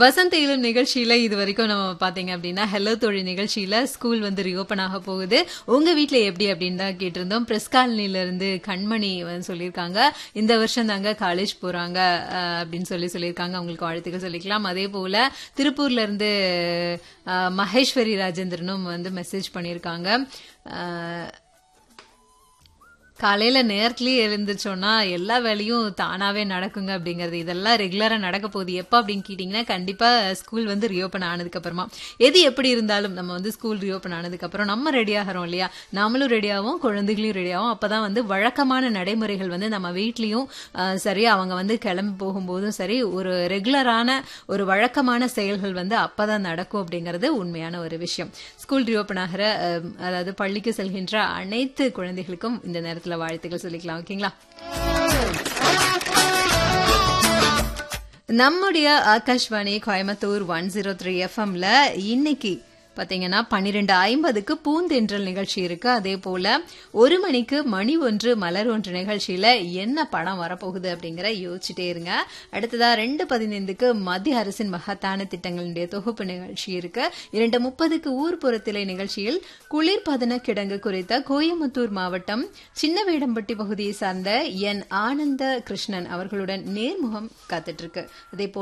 வசந்த் இளம் நிகழ்ச்சியில இது வரைக்கும் நம்ம பாத்தீங்க அப்படின்னா ஹெலோ தோழி நிகழ்ச்சியில ஸ்கூல் வந்து ரீஓபன் ஆக போகுது உங்க வீட்ல எப்படி அப்படின்னு தான் கேட்டிருந்தோம் பிரஸ் காலனில இருந்து கண்மணி வந்து சொல்லியிருக்காங்க இந்த வருஷம் தாங்க காலேஜ் போறாங்க அஹ், அப்படின்னு சொல்லி சொல்லியிருக்காங்க அவங்களுக்கு வாழ்த்துக்கள் சொல்லிக்கலாம் அதே போல திருப்பூர்ல இருந்து அஹ், மகேஸ்வரி ராஜேந்திரனும் வந்து மெசேஜ் பண்ணியிருக்காங்க அஹ், காலையில நேரத்துலயே எழுந்துச்சோன்னா எல்லா வேலையும் தானாவே நடக்குங்க அப்படிங்கறது இதெல்லாம் ரெகுலரா நடக்க போகுது எப்ப அப்படின்னு கேட்டீங்கன்னா கண்டிப்பா ஸ்கூல் வந்து ரீஓபன் ஆனதுக்கு அப்புறமா எது எப்படி இருந்தாலும் நம்ம வந்து ஸ்கூல் ரீஓபன் ஆனதுக்கு அப்புறம் நம்ம ரெடி ஆகிறோம் இல்லையா நாமளும் ரெடி ஆகும் குழந்தைகளையும் ரெடி ஆகும் அப்பதான் வந்து வழக்கமான நடைமுறைகள் வந்து நம்ம வீட்லயும் அஹ், சரி அவங்க வந்து கிளம்பி போகும்போதும் சரி ஒரு ரெகுலரான ஒரு வழக்கமான செயல்கள் வந்து அப்பதான் நடக்கும் அப்படிங்கிறது உண்மையான ஒரு விஷயம் ஸ்கூல் ரீஓபன் ஆகிற அஹ், அதாவது பள்ளிக்கு செல்கின்ற அனைத்து குழந்தைகளுக்கும் இந்த நேரத்துல வாழ்த்துக்கள் சொல்லிக்கலாம் ஓகேங்களா நம்முடைய Akashvani Coimbatore one zero three எஃப்எம்ல இன்னைக்கு பாத்தீங்கன்னா பன்னிரெண்டு ஐம்பதுக்கு பூந்தென்றல் நிகழ்ச்சி இருக்கு அதே போல ஒரு மணிக்கு மணி ஒன்று மலர் ஒன்று நிகழ்ச்சியில என்ன படம் வரப்போகுது அப்படிங்கிற யோசிச்சுட்டே இருங்க அடுத்ததா ரெண்டு பதினைந்துக்கு மத்திய அரசின் மகத்தான திட்டங்களுடைய தொகுப்பு நிகழ்ச்சி இருக்கு இரண்டு முப்பதுக்கு ஊர்ப்புறத்திலை நிகழ்ச்சியில் குளிர்பதன கிடங்கு குறித்த கோயம்புத்தூர் மாவட்டம் சின்னவேடம்பட்டி பகுதியை சார்ந்த என் ஆனந்த கிருஷ்ணன் அவர்களுடன் நேர்முகம் காத்துட்டு இருக்கு அதே போல